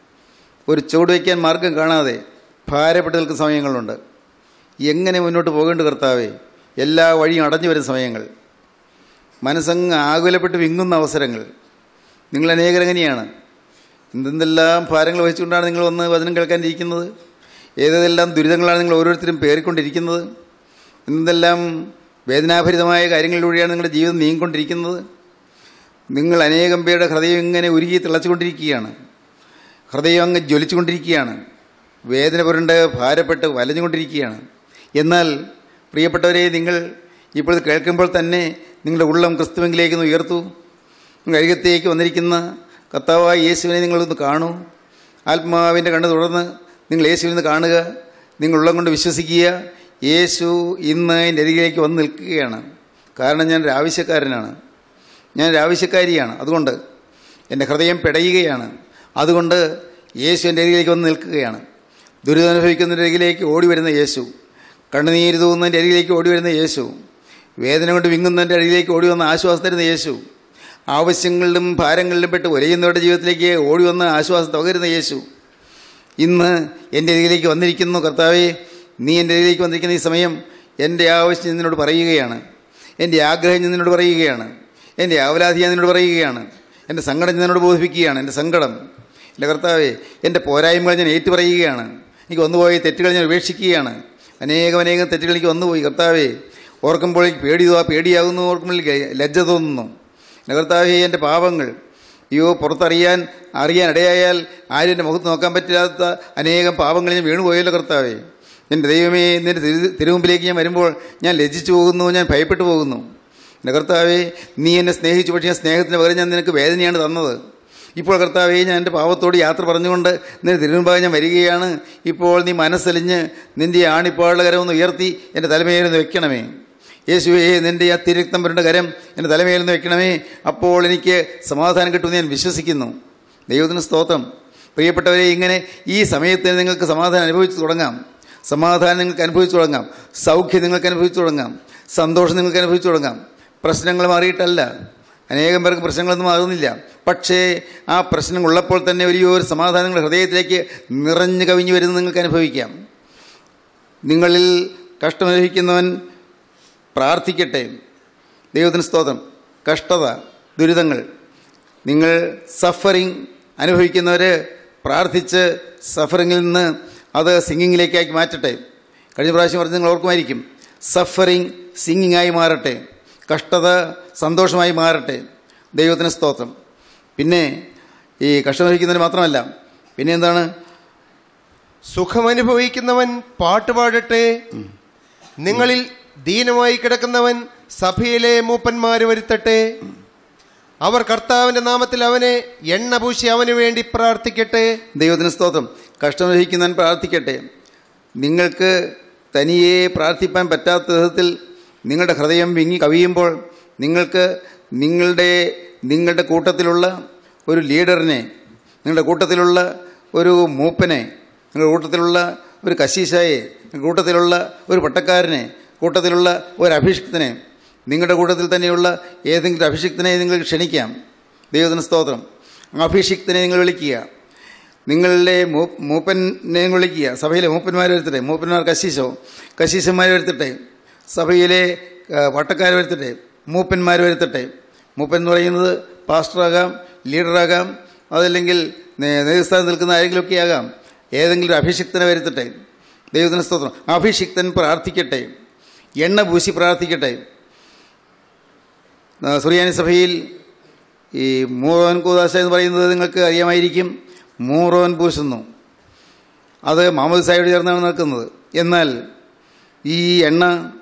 ഒരു ചുവട് വയ്ക്കാൻ മാർഗം കാണാതെ ഭാരപ്പെട്ട് നിൽക്കുന്ന സമയങ്ങളുണ്ട് എങ്ങനെ മുന്നോട്ട് പോകേണ്ട കർത്താവേ എല്ലാ വഴിയും അടഞ്ഞു വരുന്ന സമയങ്ങൾ മനസ്സങ്ങ് ആകുലപ്പെട്ട് വിങ്ങുന്ന അവസരങ്ങൾ നിങ്ങൾ അനേകരങ്ങനെയാണ് എന്തെന്തെല്ലാം ഭാരങ്ങൾ വഹിച്ചുകൊണ്ടാണ് നിങ്ങൾ വന്ന് വചനം കേൾക്കാനിരിക്കുന്നത് ഏതെല്ലാം ദുരിതങ്ങളാണ് നിങ്ങൾ ഓരോരുത്തരും പേറിക്കൊണ്ടിരിക്കുന്നത് എന്തെല്ലാം വേദനാഭരിതമായ കാര്യങ്ങളിലൂടെയാണ് നിങ്ങളുടെ ജീവിതം നീങ്ങിക്കൊണ്ടിരിക്കുന്നത് നിങ്ങൾ അനേകം പേരുടെ ഹൃദയം ഇങ്ങനെ ഉരുകി തിളച്ചുകൊണ്ടിരിക്കുകയാണ് ഹൃദയം അങ്ങ് ജ്വലിച്ചുകൊണ്ടിരിക്കുകയാണ് വേദന പുരണ്ട് ഭാരപ്പെട്ട് വലഞ്ഞുകൊണ്ടിരിക്കുകയാണ് എന്നാൽ പ്രിയപ്പെട്ടവരെ നിങ്ങൾ ഇപ്പോൾ ഇത് കേൾക്കുമ്പോൾ തന്നെ നിങ്ങളുടെ ഉള്ളം ക്രിസ്തുവെങ്കിലേക്ക് ഒന്ന് ഉയർത്തു നിങ്ങൾ അരികത്തേക്ക് വന്നിരിക്കുന്ന കർത്താവായ യേശുവിനെ നിങ്ങളൊന്ന് കാണൂ ആത്മാവിൻ്റെ കണ്ണ് തുടർന്ന് നിങ്ങൾ യേശുവിനെ കാണുക നിങ്ങൾ ഉള്ളം കൊണ്ട് വിശ്വസിക്കുക യേശു ഇന്ന് എൻ്റെ അരികിലേക്ക് വന്ന് നിൽക്കുകയാണ് കാരണം ഞാനൊരു ആവശ്യക്കാരനാണ് ഞാനൊരു ആവശ്യക്കാരിയാണ് അതുകൊണ്ട് എൻ്റെ ഹൃദയം പിടയുകയാണ് അതുകൊണ്ട് യേശു എൻ്റെ അരികിലേക്ക് വന്ന് നിൽക്കുകയാണ് ദുരിതം അനുഭവിക്കുന്നതിൻ്റെ അരികിലേക്ക് ഓടി വരുന്ന യേശു കണ്ണുനീര് തൂകുന്നതിൻ്റെ അരികിലേക്ക് ഓടി വരുന്ന യേശു വേദന കൊണ്ട് വിങ്ങുന്നതിൻ്റെ അരികിലേക്ക് ഓടി വന്ന് ആശ്വാസം തരുന്ന യേശു ആവശ്യങ്ങളിലും ഭാരങ്ങളിലും പെട്ട് ഒരയുന്നവരുടെ ജീവിതത്തിലേക്ക് ഓടി വന്ന് ആശ്വാസം പകരുന്ന യേശു ഇന്ന് എൻ്റെ അരികിലേക്ക് വന്നിരിക്കുന്നു കർത്താവേ നീ എൻ്റെ അരികിലേക്ക് വന്നിരിക്കുന്ന ഈ സമയം എൻ്റെ ആവശ്യം ഞാൻ നിന്നോട് പറയുകയാണ് എൻ്റെ ആഗ്രഹം ഞാൻ നിന്നോട് പറയുകയാണ് എൻ്റെ ആവലാതി ഞാൻ നിന്നോട് പറയുകയാണ് എൻ്റെ സങ്കടം ഞാൻ നിന്നോട് ബോധിപ്പിക്കുകയാണ് എൻ്റെ സങ്കടം എൻ്റെ കർത്താവേ എൻ്റെ പോരായ്മകൾ ഞാൻ ഏറ്റുപറയുകയാണ് എനിക്ക് വന്നുപോയ തെറ്റുകൾ ഞാൻ ഉപേക്ഷിക്കുകയാണ് അനേകം അനേകം തെറ്റുകൾ എനിക്ക് വന്നുപോയി കർത്താവേ ഓർക്കുമ്പോൾ എനിക്ക് പേടി തോ- പേടിയാകുന്നു ഓർക്കുമ്പോൾ എനിക്ക് ലജ്ജ തോന്നുന്നു എൻ്റെ കർത്താവേ എൻ്റെ പാപങ്ങൾ അയ്യോ പുറത്തറിയാൻ അറിയാൻ ഇടയായാൽ ആരും എൻ്റെ മുഖത്ത് നോക്കാൻ പറ്റാത്ത അനേകം പാപങ്ങൾ ഞാൻ വീണുപോയല്ലോ കർത്താവേ എൻ്റെ ദൈവമേ നിൻ്റെ തിരു തിരുമുമ്പിലേക്ക് ഞാൻ വരുമ്പോൾ ഞാൻ ലജ്ജിച്ചു പോകുന്നു ഞാൻ ഭയപ്പെട്ടു പോകുന്നു എൻ്റെ കർത്താവേ നീ എന്നെ സ്നേഹിച്ചു പക്ഷേ ഞാൻ സ്നേഹത്തിന് പകരം ഞാൻ നിനക്ക് വേദനയാണ് തന്നത് ഇപ്പോൾ കർത്താവേ ഞാൻ എൻ്റെ പാവത്തോട് യാത്ര പറഞ്ഞുകൊണ്ട് നിന്റെ തിരുമുമ്പാകെ ഞാൻ വരികയാണ് ഇപ്പോൾ നീ മനസ്സലിഞ്ഞ് നിൻ്റെ ആണിപ്പാടുള്ള കരം ഒന്ന് ഉയർത്തി എൻ്റെ തലമേലൊന്ന് വെക്കണമേ യേശുവേ നിൻ്റെ ആ തിരക്തം പുരണ്ട കരം എൻ്റെ തലമേലൊന്ന് വെക്കണമേ അപ്പോൾ എനിക്ക് സമാധാനം കിട്ടുമെന്ന് ഞാൻ വിശ്വസിക്കുന്നു ദൈവത്തിന് സ്തോത്രം പ്രിയപ്പെട്ടവരെ ഇങ്ങനെ ഈ സമയത്ത് നിങ്ങൾക്ക് സമാധാനം അനുഭവിച്ചു തുടങ്ങാം സമാധാനം നിങ്ങൾക്ക് അനുഭവിച്ചു തുടങ്ങാം സൗഖ്യം നിങ്ങൾക്ക് അനുഭവിച്ചു തുടങ്ങാം സന്തോഷം നിങ്ങൾക്ക് അനുഭവിച്ചു തുടങ്ങാം പ്രശ്നങ്ങൾ മാറിയിട്ടല്ല അനേകം പേർക്ക് പ്രശ്നങ്ങളൊന്നും ആകുന്നില്ല പക്ഷേ ആ പ്രശ്നം ഉള്ളപ്പോൾ തന്നെ ഒരു ഒരു സമാധാനം നിങ്ങളുടെ ഹൃദയത്തിലേക്ക് നിറഞ്ഞു കവിഞ്ഞു വരുന്നത് നിങ്ങൾക്ക് അനുഭവിക്കാം നിങ്ങളിൽ കഷ്ടമനുഭവിക്കുന്നവൻ പ്രാർത്ഥിക്കട്ടെ ദൈവത്തിന് സ്തോത്രം കഷ്ടത ദുരിതങ്ങൾ നിങ്ങൾ സഫറിങ് അനുഭവിക്കുന്നവർ പ്രാർത്ഥിച്ച് സഫറിങ്ങിൽ നിന്ന് അത് സിംഗിങ്ങിലേക്കാക്കി മാറ്റട്ടെ കഴിഞ്ഞ പ്രാവശ്യം പറഞ്ഞ് നിങ്ങൾ ഓർക്കുമായിരിക്കും സഫറിങ് സിംഗിങ്ങായി മാറട്ടെ കഷ്ടത സന്തോഷമായി മാറട്ടെ ദൈവത്തിന് സ്തോത്രം പിന്നെ ഈ കഷ്ടമനുഭവിക്കുന്നതിന് മാത്രമല്ല പിന്നെ എന്താണ് സുഖമനുഭവിക്കുന്നവൻ പാട്ടുപാടട്ടെ നിങ്ങളിൽ ദീനമായി കിടക്കുന്നവൻ സഭയിലെ മൂപ്പന്മാര് വരുത്തട്ടെ അവർ കർത്താവിന്റെ നാമത്തിൽ അവനെ എണ്ണ പൂശി അവന് വേണ്ടി പ്രാർത്ഥിക്കട്ടെ ദൈവത്തിന് സ്തോത്രം കഷ്ടമനുഭവിക്കുന്നവൻ പ്രാർത്ഥിക്കട്ടെ നിങ്ങൾക്ക് തനിയെ പ്രാർത്ഥിപ്പാൻ പറ്റാത്ത വിധത്തിൽ നിങ്ങളുടെ ഹൃദയം വിങ്ങി കവിയുമ്പോൾ നിങ്ങൾക്ക് നിങ്ങളുടെ നിങ്ങളുടെ കൂട്ടത്തിലുള്ള ഒരു ലീഡറിനെ നിങ്ങളുടെ കൂട്ടത്തിലുള്ള ഒരു മൂപ്പനെ നിങ്ങളുടെ കൂട്ടത്തിലുള്ള ഒരു കശീശായെ നിങ്ങളുടെ കൂട്ടത്തിലുള്ള ഒരു പട്ടക്കാരനെ കൂട്ടത്തിലുള്ള ഒരു അഭിഷിക്തനെ നിങ്ങളുടെ കൂട്ടത്തിൽ തന്നെയുള്ള ഏതെങ്കിലും അഭിഷിക്തനെ നിങ്ങൾ ക്ഷണിക്കാം ദൈവത്തിന് സ്തോത്രം അഭിഷിക്തനെ നിങ്ങൾ വിളിക്കുക നിങ്ങളുടെ മൂ മൂപ്പനെ നിങ്ങൾ വിളിക്കുക സഭയിലെ മൂപ്പന്മാരെ വരുത്തട്ടെ മൂപ്പന്മാർ കശീശോ കശീശന്മാരെ വരുത്തട്ടെ സഭയിലെ ആ, വട്ടക്കാർ വരുത്തട്ടെ മൂപ്പന്മാർ വരുത്തട്ടെ മൂപ്പൻ എന്ന് പറയുന്നത് പാസ്റ്ററാകാം ലീഡറാകാം അതല്ലെങ്കിൽ നേ- നേതൃസ്ഥാനത്ത് നിൽക്കുന്ന ആരെങ്കിലുമൊക്കെ ആകാം ഏതെങ്കിലും ഒരു അഭിഷിക്തനെ വരുത്തട്ടെ ദൈവത്തിന് സ്തോത്രം അഭിഷിക്തൻ പ്രാർത്ഥിക്കട്ടെ എണ്ണ പൂശി പ്രാർത്ഥിക്കട്ടെ ആ, സുറിയാനി സഭയിൽ ഈ മൂറോൻ കൂതാശ എന്ന് പറയുന്നത് നിങ്ങൾക്ക് അറിയാമായിരിക്കും മൂറോൻ പൂശുന്നു അത് മുഹമ്മദ് സാഹിബ് ചേർന്നാണ് നടക്കുന്നത് എന്നാൽ ഈ എണ്ണ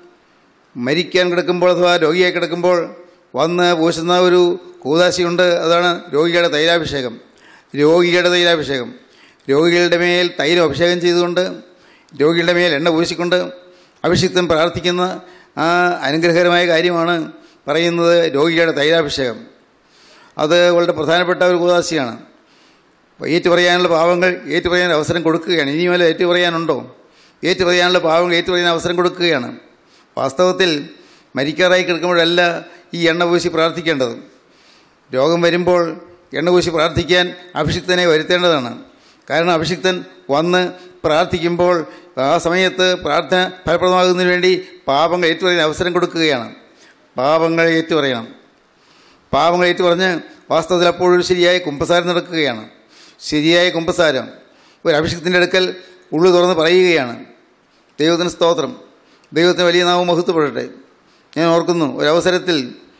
മരിക്കാൻ കിടക്കുമ്പോൾ അഥവാ രോഗിയായി കിടക്കുമ്പോൾ വന്ന് പൂശുന്ന ഒരു കൂതാശിയുണ്ട് അതാണ് രോഗിയുടെ തൈലാഭിഷേകം രോഗിയുടെ തൈലാഭിഷേകം രോഗികളുടെ മേൽ തൈലം അഭിഷേകം ചെയ്തുകൊണ്ട് രോഗികളുടെ മേൽ എണ്ണ പൂശിക്കൊണ്ട് അഭിഷിക്തൻ പ്രാർത്ഥിക്കുന്ന ആ അനുഗ്രഹകരമായ കാര്യമാണ് പറയുന്നത് രോഗിയുടെ തൈലാഭിഷേകം അത് വളരെ പ്രധാനപ്പെട്ട ഒരു കൂതാശിയാണ് ഏറ്റു പറയാനുള്ള പാവങ്ങൾ ഏറ്റു പറയാൻ അവസരം കൊടുക്കുകയാണ് ഇനി വല്ല ഏറ്റു പറയാനുണ്ടോ ഏറ്റു പറയാനുള്ള പാവങ്ങൾ ഏറ്റു പറയാൻ അവസരം കൊടുക്കുകയാണ് വാസ്തവത്തിൽ മരിക്കാറായി കിടക്കുമ്പോഴല്ല ഈ എണ്ണ പൂശി പ്രാർത്ഥിക്കേണ്ടത് രോഗം വരുമ്പോൾ എണ്ണ പൂശി പ്രാർത്ഥിക്കാൻ അഭിഷിക്തനെ വരുത്തേണ്ടതാണ് കാരണം അഭിഷിക്തൻ വന്ന് പ്രാർത്ഥിക്കുമ്പോൾ ആ സമയത്ത് പ്രാർത്ഥന ഫലപ്രദമാകുന്നതിന് വേണ്ടി പാപങ്ങൾ ഏറ്റുപറയാൻ അവസരം കൊടുക്കുകയാണ് പാപങ്ങൾ ഏറ്റുപറയണം പാപങ്ങൾ ഏറ്റുപറഞ്ഞ് വാസ്തവത്തിൽ അപ്പോഴൊരു ശരിയായ കുമ്പസാരം നടക്കുകയാണ് ശരിയായ കുമ്പസാരം ഒരു അഭിഷേകത്തിൻ്റെ അടുക്കൽ ഉള്ളു തുറന്ന് പറയുകയാണ് ദൈവത്തിന് സ്തോത്രം ദൈവത്തിന് വലിയ നാമം മഹത്വപ്പെടട്ടെ ഞാൻ ഓർക്കുന്നു ഒരവസരത്തിൽ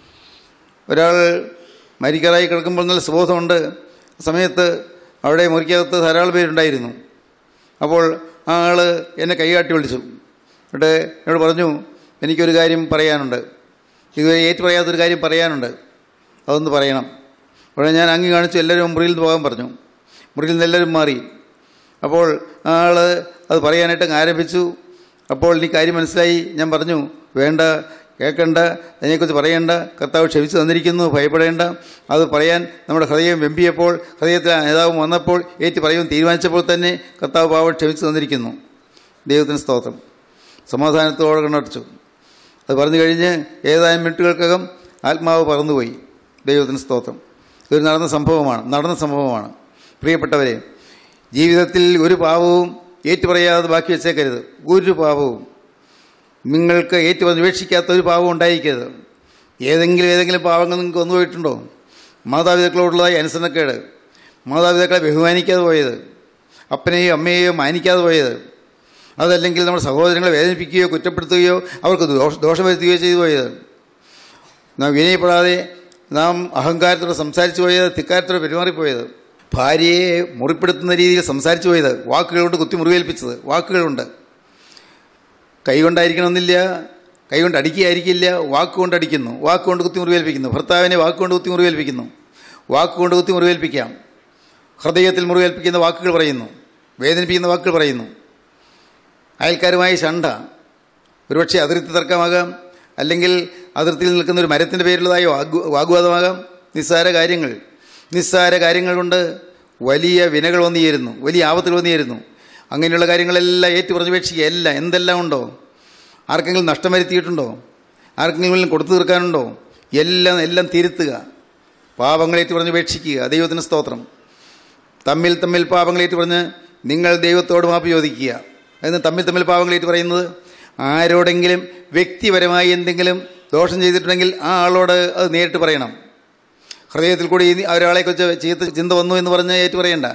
ഒരാൾ മരിക്കാറായി കിടക്കുമ്പോൾ നല്ല സുബോധമുണ്ട് ആ സമയത്ത് അവിടെ മുറിക്കകത്ത് ധാരാളം പേരുണ്ടായിരുന്നു അപ്പോൾ ആ ആൾ എന്നെ കൈകാട്ടി വിളിച്ചു എന്നിട്ട് എന്നോട് പറഞ്ഞു എനിക്കൊരു കാര്യം പറയാനുണ്ട് ഇതുവരെ ഏറ്റു പറയാത്തൊരു കാര്യം പറയാനുണ്ട് അതൊന്ന് പറയണം ഉടനെ ഞാൻ അങ്ങ് കാണിച്ചു എല്ലാവരും മുറിയിൽ നിന്ന് പോകാൻ പറഞ്ഞു മുറിയിൽ നിന്ന് എല്ലാവരും മാറി അപ്പോൾ ആ ആൾ അത് പറയാനായിട്ട് അങ്ങ് ആരംഭിച്ചു അപ്പോൾ എനിക്ക് കാര്യം മനസ്സിലായി ഞാൻ പറഞ്ഞു വേണ്ട കേൾക്കണ്ട അതിനെക്കുറിച്ച് പറയേണ്ട കർത്താവ് ക്ഷമിച്ചു തന്നിരിക്കുന്നു ഭയപ്പെടേണ്ട അത് പറയാൻ നമ്മുടെ ഹൃദയം വെമ്പിയപ്പോൾ ഹൃദയത്തിൽ ആ നേതാവ് വന്നപ്പോൾ ഏറ്റു പറയുമെന്ന് തീരുമാനിച്ചപ്പോൾ തന്നെ കർത്താവ് പാവം ക്ഷമിച്ചു തന്നിരിക്കുന്നു ദൈവത്തിന് സ്തോത്രം സമാധാനത്തോടെ കണ്ണടച്ചു അത് പറഞ്ഞു കഴിഞ്ഞ് ഏതാനും മിനിറ്റുകൾക്കകം ആത്മാവ് പറന്നുപോയി ദൈവത്തിന് സ്തോത്രം ഇതൊരു നടന്ന സംഭവമാണ് നടന്ന സംഭവമാണ് പ്രിയപ്പെട്ടവരെ ജീവിതത്തിൽ ഒരു പാവവും ഏറ്റുപറയാതെ ബാക്കി വെച്ചേക്കരുത് ഒരു പാവവും നിങ്ങൾക്ക് ഏറ്റവും അന്വേഷിക്കാത്ത ഒരു പാവം ഉണ്ടായിരിക്കരുത് ഏതെങ്കിലും ഏതെങ്കിലും പാവങ്ങൾ നിങ്ങൾക്ക് വന്നു പോയിട്ടുണ്ടോ മാതാപിതാക്കളോടുള്ളതായി അനുസരണക്കേട് മാതാപിതാക്കളെ ബഹുമാനിക്കാതെ പോയത് അപ്പനെയോ അമ്മയെയോ മാനിക്കാതെ പോയത് അതല്ലെങ്കിൽ നമ്മുടെ സഹോദരങ്ങളെ വേദനിപ്പിക്കുകയോ കുറ്റപ്പെടുത്തുകയോ അവർക്ക് ദോഷ ദോഷം വരുത്തുകയോ ചെയ്തു പോയത് നാം വിനയപ്പെടാതെ നാം അഹങ്കാരത്തോടെ സംസാരിച്ചു പോയത് ധിക്കാരത്തോടെ പെരുമാറിപ്പോയത് ഭാര്യയെ മുറിപ്പെടുത്തുന്ന രീതിയിൽ സംസാരിച്ചു പോയത് വാക്കുകൾ കൊണ്ട് കുത്തി മുറിവേൽപ്പിച്ചത് വാക്കുകളുണ്ട് കൈകൊണ്ടായിരിക്കണമെന്നില്ല കൈകൊണ്ട് അടിക്കുകയായിരിക്കില്ല വാക്കുകൊണ്ട് അടിക്കുന്നു വാക്കുകൊണ്ട് കുത്തി മുറിവേൽപ്പിക്കുന്നു ഭർത്താവിനെ വാക്കുകൊണ്ട് കുത്തി മുറിവേൽപ്പിക്കുന്നു വാക്കുകൊണ്ട് കുത്തി മുറിവേൽപ്പിക്കാം ഹൃദയത്തിൽ മുറിവേൽപ്പിക്കുന്ന വാക്കുകൾ പറയുന്നു വേദനിപ്പിക്കുന്ന വാക്കുകൾ പറയുന്നു അയൽക്കാരുമായി ശണ്ട ഒരുപക്ഷെ അതിർത്തി തർക്കമാകാം അല്ലെങ്കിൽ അതിർത്തിയിൽ നിൽക്കുന്ന ഒരു മരത്തിൻ്റെ പേരിലുള്ളതായ വാഗ്വ വാഗ്വാദമാകാം നിസ്സാര കാര്യങ്ങൾ നിസ്സാര കാര്യങ്ങൾ കൊണ്ട് വലിയ വിനകൾ വന്നു ചേരുന്നു വലിയ ആപത്തുകൾ വന്നു ചേരുന്നു അങ്ങനെയുള്ള കാര്യങ്ങളെല്ലാം ഏറ്റുപറഞ്ഞുപേക്ഷിക്കുക എല്ലാം എന്തെല്ലാം ഉണ്ടോ ആർക്കെങ്കിലും നഷ്ടം വരുത്തിയിട്ടുണ്ടോ ആർക്കെങ്കിലും കൊടുത്തു തീർക്കാനുണ്ടോ എല്ലാം എല്ലാം തിരുത്തുക പാപങ്ങൾ ഏറ്റുപറഞ്ഞുപേക്ഷിക്കുക ദൈവത്തിന് സ്തോത്രം തമ്മിൽ തമ്മിൽ പാപങ്ങൾ ഏറ്റുപറഞ്ഞ് നിങ്ങൾ ദൈവത്തോട് മാപ്പ് ചോദിക്കുക എന്ന് തമ്മിൽ തമ്മിൽ പാപങ്ങൾ ഏറ്റു പറയുന്നത് ആരോടെങ്കിലും വ്യക്തിപരമായി എന്തെങ്കിലും ദോഷം ചെയ്തിട്ടുണ്ടെങ്കിൽ ആ ആളോട് അത് നേരിട്ട് പറയണം ഹൃദയത്തിൽ കൂടി ഈ ഒരാളെ കുറിച്ച് ചീത്ത ചിന്ത വന്നു എന്ന് പറഞ്ഞ് ഏറ്റു പറയണ്ട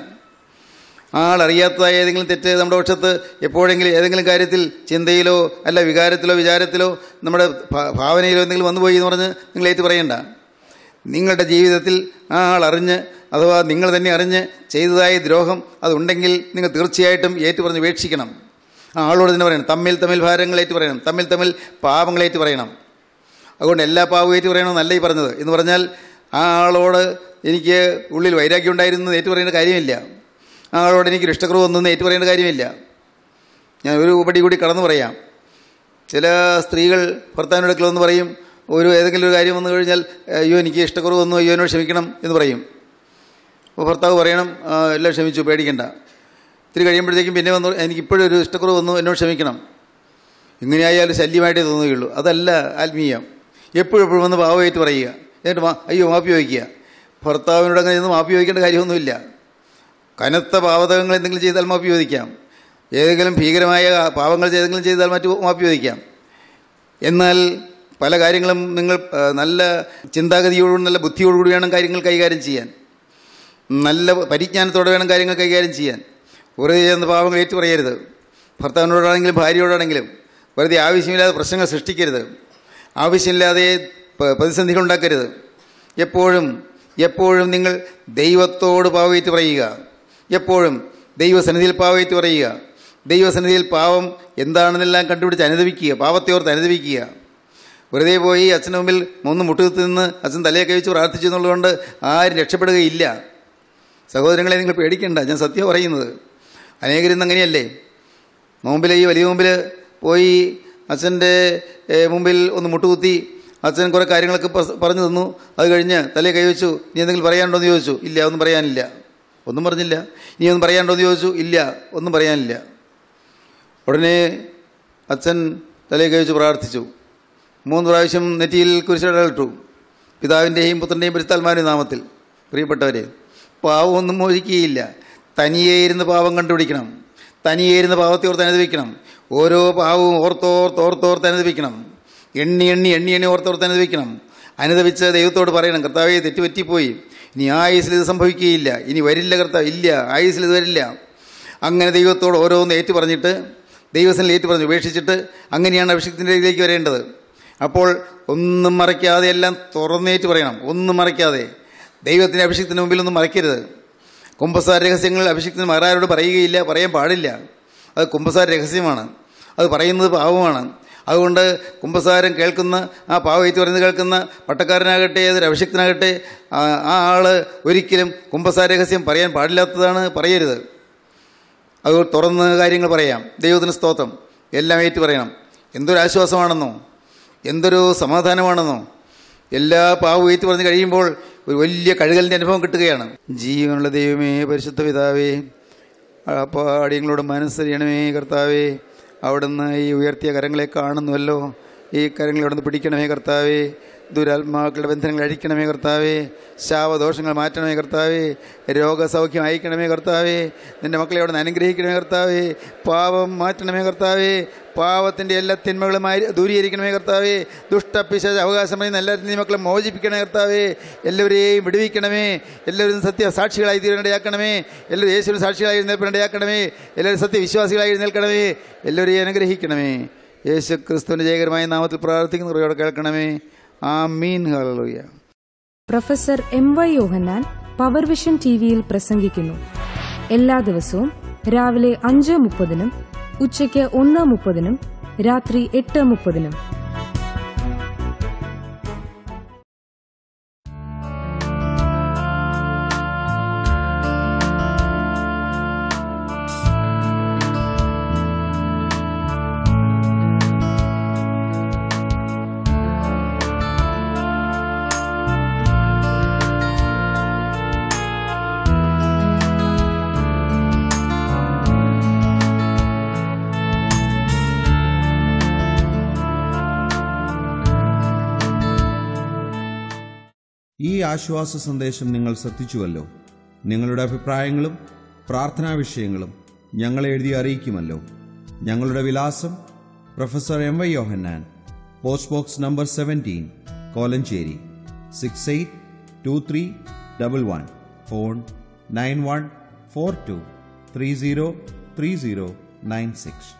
ആ ആൾ അറിയാത്തതായ ഏതെങ്കിലും തെറ്റ് നമ്മുടെ പക്ഷത്ത് എപ്പോഴെങ്കിലും ഏതെങ്കിലും കാര്യത്തിൽ ചിന്തയിലോ അല്ല വികാരത്തിലോ വിചാരത്തിലോ നമ്മുടെ ഭാ- ഭാവനയിലോ എന്തെങ്കിലും വന്നുപോയി എന്ന് പറഞ്ഞ് നിങ്ങൾ ഏറ്റു പറയണ്ട നിങ്ങളുടെ ജീവിതത്തിൽ ആ ആൾ അറിഞ്ഞ് അഥവാ നിങ്ങൾ തന്നെ അറിഞ്ഞ് ചെയ്തതായ ദ്രോഹം അതുണ്ടെങ്കിൽ നിങ്ങൾ തീർച്ചയായിട്ടും ഏറ്റു പറഞ്ഞ് ഉപേക്ഷിക്കണം ആ ആളോട് തന്നെ പറയണം തമ്മിൽ തമ്മിൽ ഭാരങ്ങൾ ഏറ്റു പറയണം തമ്മിൽ തമ്മിൽ പാപങ്ങൾ ഏറ്റു പറയണം അതുകൊണ്ട് എല്ലാ പാവവും ഏറ്റു പറയണമെന്നല്ല ഈ പറഞ്ഞത് എന്ന് പറഞ്ഞാൽ ആ ആളോട് എനിക്ക് ഉള്ളിൽ വൈരാഗ്യം ഉണ്ടായിരുന്നു ഏറ്റു പറയേണ്ട കാര്യമില്ല ആ ആളോട് എനിക്ക് ഇഷ്ടക്കുറവ് ഒന്നും ഏറ്റു പറയേണ്ട കാര്യമില്ല ഞാൻ ഒരു പടി കൂടി കടന്നു പറയാം ചില സ്ത്രീകൾ ഭർത്താവിൻ്റെ അടുക്കലൊന്ന് പറയും ഒരു ഏതെങ്കിലും ഒരു കാര്യം വന്നു കഴിഞ്ഞാൽ അയ്യോ എനിക്ക് ഇഷ്ടക്കുറവ് വന്നു അയ്യോ എന്നോട് ക്ഷമിക്കണം എന്ന് പറയും അപ്പോൾ ഭർത്താവ് പറയണം "ആ, എല്ലാം ക്ഷമിച്ചു പേടിക്കണ്ട ഇത്തിരി കഴിയുമ്പോഴത്തേക്കും പിന്നെ വന്നു എനിക്കിപ്പോഴും ഒരു ഇഷ്ടക്കുറവ് വന്നു എന്നോട് ക്ഷമിക്കണം ഇങ്ങനെയായാലും ശല്യമായിട്ടേ തോന്നുകയുള്ളൂ അതല്ല ആത്മീയം എപ്പോഴും എപ്പോഴും വന്ന് പാവമായിട്ട് പറയുക എന്നിട്ട് മാ അയ്യോ മാപ്പി വയ്ക്കുക ഭർത്താവിനോട് അങ്ങനെ ഒന്നും മാപ്പി വയ്ക്കേണ്ട കാര്യമൊന്നുമില്ല കനത്ത പാവതകങ്ങൾ എന്തെങ്കിലും ചെയ്താൽ മാപ്പി ചോദിക്കാം ഏതെങ്കിലും ഭീകരമായ പാവങ്ങൾ ചെയ്തെങ്കിലും ചെയ്താൽ മറ്റു മാപ്പി ചോദിക്കാം എന്നാൽ പല കാര്യങ്ങളും നിങ്ങൾ ആ, നല്ല ചിന്താഗതിയോടും നല്ല ബുദ്ധിയോടുകൂടി വേണം കാര്യങ്ങൾ കൈകാര്യം ചെയ്യാൻ നല്ല പരിജ്ഞാനത്തോടെ വേണം കാര്യങ്ങൾ കൈകാര്യം ചെയ്യാൻ വെറുതെ ചെയ്യുന്ന പാവങ്ങൾ ഏറ്റു പറയരുത് ഭർത്താവിനോടാണെങ്കിലും ഭാര്യയോടാണെങ്കിലും വെറുതെ ആവശ്യമില്ലാതെ പ്രശ്നങ്ങൾ സൃഷ്ടിക്കരുത് ആവശ്യമില്ലാതെ പ- പ്രതിസന്ധികൾ ഉണ്ടാക്കരുത് എപ്പോഴും എപ്പോഴും നിങ്ങൾ ദൈവത്തോട് പാവയേറ്റ് പറയുക എപ്പോഴും ദൈവസന്നിധിയിൽ പാവയേറ്റ് പറയുക ദൈവസന്നിധിയിൽ പാവം എന്താണെന്നെല്ലാം കണ്ടുപിടിച്ച് അനുദവിക്കുക പാവത്തെ ഓർത്ത് അനുദവിക്കുക വെറുതെ പോയി അച്ഛന് മുമ്പിൽ മൂന്ന് മുട്ടുകുത്തി നിന്ന് അച്ഛൻ തലയൊക്കെ വെച്ച് പ്രാർത്ഥിച്ചു എന്നുള്ളതുകൊണ്ട് ആരും രക്ഷപ്പെടുകയില്ല സഹോദരങ്ങളെ നിങ്ങൾ പേടിക്കണ്ട ഞാൻ സത്യം പറയുന്നത് അനേകരിന്ന് അങ്ങനെയല്ലേ നോമ്പിൽ ഈ വലിയ നോമ്പിൽ പോയി അച്ഛൻ്റെ ഏ, മുമ്പിൽ ഒന്ന് മുട്ടുകുത്തി അച്ഛൻ കുറേ കാര്യങ്ങളൊക്കെ പ- പറഞ്ഞു തന്നു അത് കഴിഞ്ഞ് തലയെ കൈവച്ചു ഇനി എന്തെങ്കിലും പറയാനുണ്ടോ എന്ന് ചോദിച്ചു ഇല്ല ഒന്നും പറയാനില്ല ഒന്നും പറഞ്ഞില്ല ഇനി ഒന്നും പറയാനുണ്ടോ എന്ന് ചോദിച്ചു ഇല്ല ഒന്നും പറയാനില്ല ഉടനെ അച്ഛൻ തലയെ കൈവച്ച് പ്രാർത്ഥിച്ചു മൂന്ന് പ്രാവശ്യം നെറ്റിയിൽ കുരിശിട്ടു പിതാവിൻ്റെയും പുത്രൻ്റെയും പരിസ്ഥാത്മാവിൻ്റെ നാമത്തിൽ പ്രിയപ്പെട്ടവരെ പാവമൊന്നും മോചിക്കുകയില്ല തനിയെ ഇരുന്ന് പാവം കണ്ടുപിടിക്കണം തനിയെ ഇരുന്ന് പാവത്തെ ഓർത്ത് അനുഭവിക്കണം ഓരോ പാവവും ഓർത്തോർത്ത് ഓർത്തോർത്ത് അനുഭവിക്കണം എണ്ണി എണ്ണി എണ്ണി എണ്ണി ഓർത്തോർത്ത് അനുഭവിക്കണം അനുഭവിച്ച് ദൈവത്തോട് പറയണം കർത്താവെ തെറ്റുപറ്റിപ്പോയി ഇനി ആയുസിൽ ഇത് സംഭവിക്കുകയില്ല ഇനി വരില്ല കർത്താവ് ഇല്ല ആയുസിൽ ഇത് വരില്ല അങ്ങനെ ദൈവത്തോട് ഓരോന്ന് ഏറ്റു പറഞ്ഞിട്ട് ദൈവസനിൽ ഏറ്റു പറഞ്ഞ് ഉപേക്ഷിച്ചിട്ട് അങ്ങനെയാണ് അഭിഷേകത്തിൻ്റെ ഇതിലേക്ക് വരേണ്ടത് അപ്പോൾ ഒന്നും മറയ്ക്കാതെ എല്ലാം തുറന്നേറ്റ് പറയണം ഒന്നും മറയ്ക്കാതെ ദൈവത്തിൻ്റെ അഭിഷേകത്തിന് മുമ്പിൽ ഒന്നും മറയ്ക്കരുത് കുംഭസാര രഹസ്യങ്ങൾ അഭിഷേകത്തിന് മഹാരാരോട് പറയുകയില്ല പറയാൻ പാടില്ല അത് കുംഭസാര രഹസ്യമാണ് അത് പറയുന്നത് പാവമാണ് അതുകൊണ്ട് കുംഭസാരം കേൾക്കുന്ന ആ പാവം ഏറ്റു പറയുന്നത് കേൾക്കുന്ന പട്ടക്കാരനാകട്ടെ ഏതൊരു അഭിഷേകത്തിനാകട്ടെ ആ ആ ആള് ഒരിക്കലും കുംഭസാര രഹസ്യം പറയാൻ പാടില്ലാത്തതാണ് പറയരുത് അത് തുറന്ന് കാര്യങ്ങൾ പറയാം ദൈവത്തിന് സ്തോത്രം എല്ലാം ഏറ്റു പറയണം എന്തൊരു ആശ്വാസമാണെന്നോ എന്തൊരു സമാധാനമാണെന്നോ എല്ലാ പാവവും ഏറ്റു പറഞ്ഞ് കഴിയുമ്പോൾ ഒരു വലിയ കഴുകലിൻ്റെ അനുഭവം കിട്ടുകയാണ് ജീവനുള്ള ദൈവമേ പരിശുദ്ധ പിതാവേ അപ്പോൾ അടിയങ്ങളോട് മനസ്സറിയണമേ കർത്താവേ അവിടുന്ന് ഈ ഉയർത്തിയ കരങ്ങളെ കാണുന്നുവല്ലോ ഈ കരങ്ങളെ അവിടുന്ന് പിടിക്കണമേ കർത്താവേ ദുരാത്മാക്കളുടെ ബന്ധനങ്ങൾ അഴിക്കണമേ കർത്താവേ ശാവദോഷങ്ങൾ മാറ്റണമേ കർത്താവേ രോഗസൗഖ്യം അയക്കണമേ കർത്താവേ നിന്റെ മക്കളെ അവിടെ നിന്ന് അനുഗ്രഹിക്കണമേ കർത്താവേ പാപം മാറ്റണമേ കർത്താവേ പാവത്തിൻ്റെ എല്ലാ തിന്മകളുമായി ദൂരീകരിക്കണമേ കർത്താവേ ദുഷ്ടപ്പിശാച അവകാശം പറയുന്ന എല്ലാവരും നീ മക്കളെ മോചിപ്പിക്കണേ കർത്താവേ എല്ലാവരെയും വിടുവിക്കണമേ എല്ലാവരും സത്യ സാക്ഷികളായി തീരേണ്ടയാക്കണമേ എല്ലാവരും യേശുവിന് സാക്ഷികളായി എഴുന്നേൽപ്പിടയാക്കണമേ എല്ലാവരും സത്യവിശ്വാസികളായി എഴുന്നേൽക്കണമേ എല്ലാവരെയും അനുഗ്രഹിക്കണമേ യേശു ക്രിസ്തുവിൻ്റെ ജയകരമായ നാമത്തിൽ പ്രാർത്ഥിക്കുന്ന കുറയോടെ കേൾക്കണമേ amen hallelujah professor M Y Yohannan power vision T വിയിൽ പ്രസംഗിക്കുന്നു എല്ലാ ദിവസവും രാവിലെ അഞ്ച് മുപ്പതിനും ഉച്ചയ്ക്ക് ഒന്ന് മുപ്പതിനും രാത്രി എട്ട് മുപ്പതിനും ഈ ആശ്വാസ സന്ദേശം നിങ്ങൾ ശ്രദ്ധിച്ചുവല്ലോ നിങ്ങളുടെ അഭിപ്രായങ്ങളും പ്രാർത്ഥനാ വിഷയങ്ങളും ഞങ്ങളെ എഴുതി അറിയിക്കുമല്ലോ ഞങ്ങളുടെ വിലാസം professor M Y Yohannan post box number seventeen Kolenchery six eight two three double one phone nine one four two three zero three zero nine six